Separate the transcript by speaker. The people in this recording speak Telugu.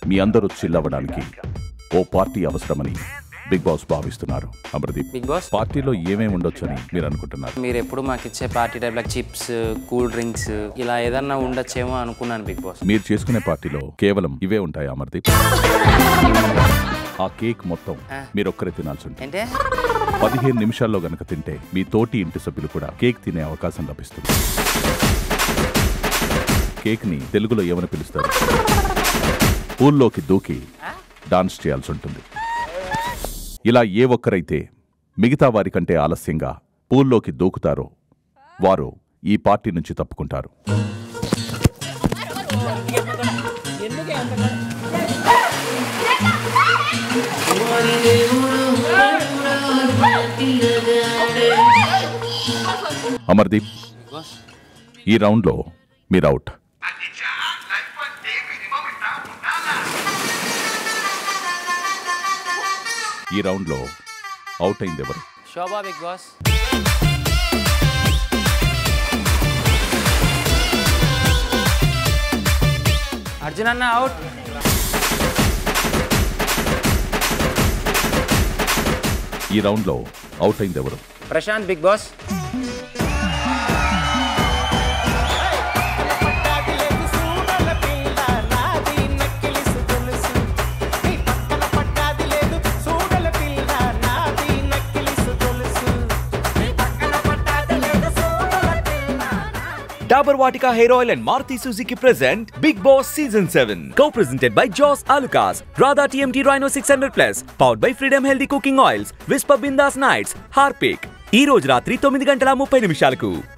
Speaker 1: మీ అందరూ చిల్లవ్వడానికి ఓ పార్టీ అవసరమని బిగ్ బాస్ భావిస్తున్నారు అమర్దీప్
Speaker 2: బిగ్ బాస్
Speaker 1: పార్టీలో ఏమేమి ఉండొచ్చని మీరు అనుకుంటున్నారు
Speaker 2: మీరు ఎప్పుడు మాకు ఇచ్చే party type like chips cool drinks ఇలా ఏదన్నా ఉండొచ్చేమో అనుకున్నాను బిగ్ బాస్
Speaker 1: మీరు చేసుకునే పార్టీలో కేవలం ఇవే ఉంటాయి అమర్దీప్ ఆ కేక్ మొత్తం మీరొక్కరే తినాల్సి ఉంటుంది
Speaker 2: ఏంటే
Speaker 1: పదిహేను నిమిషాల్లో గనక తింటే మీ తోటి ఇంటి సభ్యులు కూడా కేక్ తినే అవకాశం లభిస్తుంది కేక్ ని తెలుగులో ఏమని పిలుస్తారు పూల్లోకి దూకి డాన్స్ చేయాల్సి ఉంటుంది ఇలా ఏ ఒక్కరైతే మిగతా వారి కంటే ఆలస్యంగా పూల్లోకి దూకుతారో వారు ఈ పార్టీ నుంచి తప్పుకుంటారు అమర్దీప్
Speaker 2: బిగ్ బాస్
Speaker 1: ఈ రౌండ్లో మీరు అవుట్ ఈ రౌండ్లో అవుట్ అయింది ఎవరు
Speaker 2: శోభా బిగ్ బాస్ అర్జున్ అన్న అవుట్
Speaker 1: ఈ రౌండ్లో అవుట్ అయింది ఎవరు
Speaker 2: Prashanth Bigg Boss
Speaker 3: Dabur Vatika Hair Oil and Maruti Suzuki present Big Boss Season 7. Co-presented by Joss Alucas, Radha TMT Rhino 600 Plus, powered by Freedom Healthy Cooking Oils, Whisper Bindas Nights, Harpic. ఈ రోజు రాత్రి తొమ్మిది గంటల ముప్పై నిమిషాలకు